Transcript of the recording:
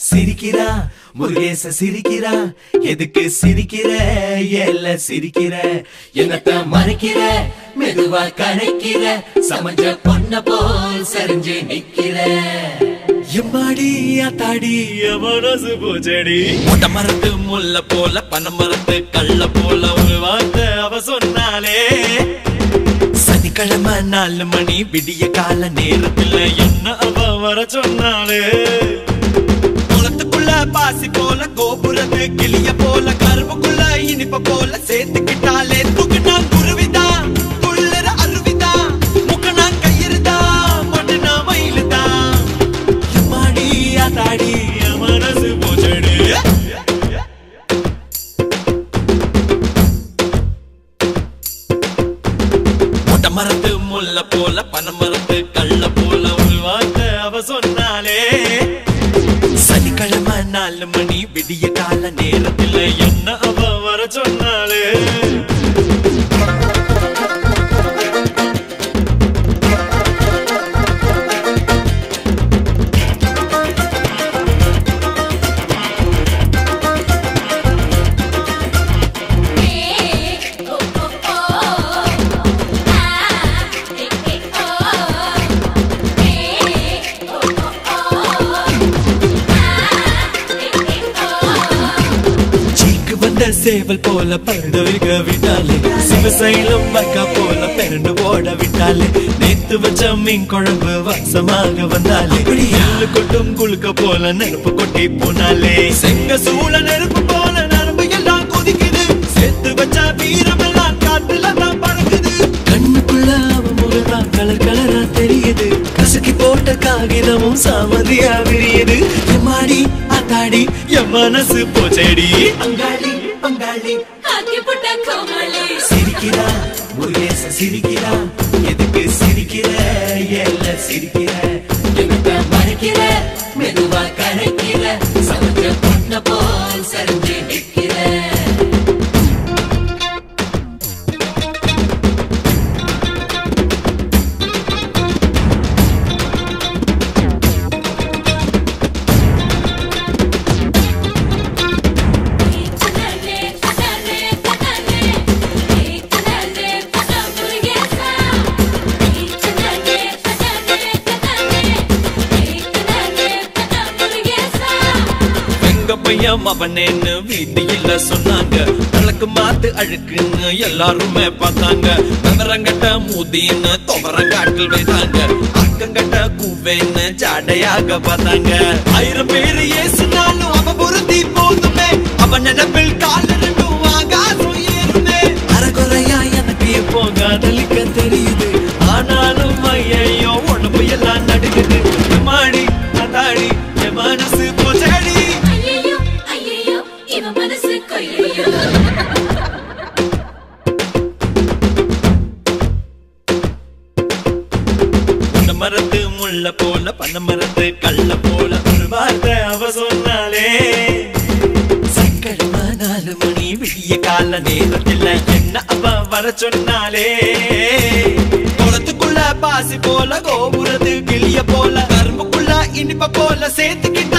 சிரிக்கிறா முருகேச சிரிக்கிறா எதுக்கு சிரிக்கிற ஏல சிரிக்கிற என்னத்த மறைக்கிற மெதுவா கணைக்கிற சமஞ்ச பொண்ண போல் சரிஞ்சு நிக்கிற எம்மாடி ஆத்தாடி என் மனசு பூச்செடி முட்டை மரத்து முல்ல போல பனை மரத்து கள்ள போல ஒரு வார்த்தை அவ சொன்னாலே சனிக்கிழமை நாலு மணி விடிய கால நேரத்துல என்ன அவ வர சொன்னாலே குளத்துக்குள்ள பாசி போல கோபுரத்து கிளிய போல கரும்புக்குள்ள இனிப்ப போல சேர்த்துக்கிட்டாலே தூக்குனா குருவிதா புள்ளர அருவிதா முக்கனா கயிறுதா மட்டுனா மயிலுதா எம்மாடி ஆத்தாடி என் மனசு போச்சடி மொட்டை மரத்து முல்ல போல பனை மரத்து கள்ள போல ஒரு வார்த்தை அவ சொன்னாலே சனிக்கிழமை நாலு மணி விடிய கால நேரத்துல என்ன அவ வர சொன்னாலே சீக்கு வந்த சேவல் போல பழுதவிக விட்டாலே சிவசைலம் மக்கா போல பெரண்டு ஓட விட்டாலே நேத்து வச்ச மீன் குழம்பு வாசமாக வந்தாலே எள்ளு கொட்டும் குளுக்க போல நெருப்பு கொட்டி போனாலே செங்க சூழ நெருப்பு போல நரம்பு எல்லாம் கொதிக்குது சேர்த்து வச்ச வீரம் எல்லாம் காட்டுல தான் பறக்குது கண்ணுக்குள்ள அவ முகதான் கலர் கலரா தெரியுது கசக்கி போட்ட காகிதமும் சாமதியா விரியுது எம்மாடி அத்தாடி என் மனசு போச்சேடி அங்காளி பங்காளி சிரிக்கிறா முருகேச சிரிக்கிறா எதுக்கு சிரிக்கிற எல்ல சிரிக்கிற எதுக்கு மறைக்கிற மெதுவா கரைக்கிற சமைச்ச பொண்ண போல் சரிஞ்சு நிற்கிற எங்க பையன் அவனேன்னு வீதியில சொன்னாங்க விளக்கு மாத்து அழுக்குன்னு எல்லாருமே பார்த்தாங்க விவரங்கட்ட மூதின்னு துவரங்காட்டில் வைத்தாங்க அக்கங்கட்ட கூவேன்னு ஜாடையாக பார்த்தாங்க ஆயிரம் பேரு ஏசுனாலும் அவ பொருத்தி போதுமே அவன் நினைப்பில் கால் ரெண்டும் ஆகாசம் ஏறுமே அறகுறையா எனக்கு இப்போ காதலிக்க தெரியுது ஆனாலும் ஐயையோ உடம்பு எல்லாம் நடுக்குது மாடி அதாடி என் மனசு போச்சடி மனசு கொய்யோ இந்த மரத்து முள்ள போல பண்ண மரத்து கள்ள போல ஒரு வார்த்தை அவ சொன்னாலே சங்கடமா நாலு மணி விடிய கால நேரத்தில் என்ன அவ வர சொன்னாலே குளத்துக்குள்ள பாசி போல கோபுரத்து கிளிய போல கரும்புக்குள்ள இனிப்ப போல சேர்த்துக்கிட்டு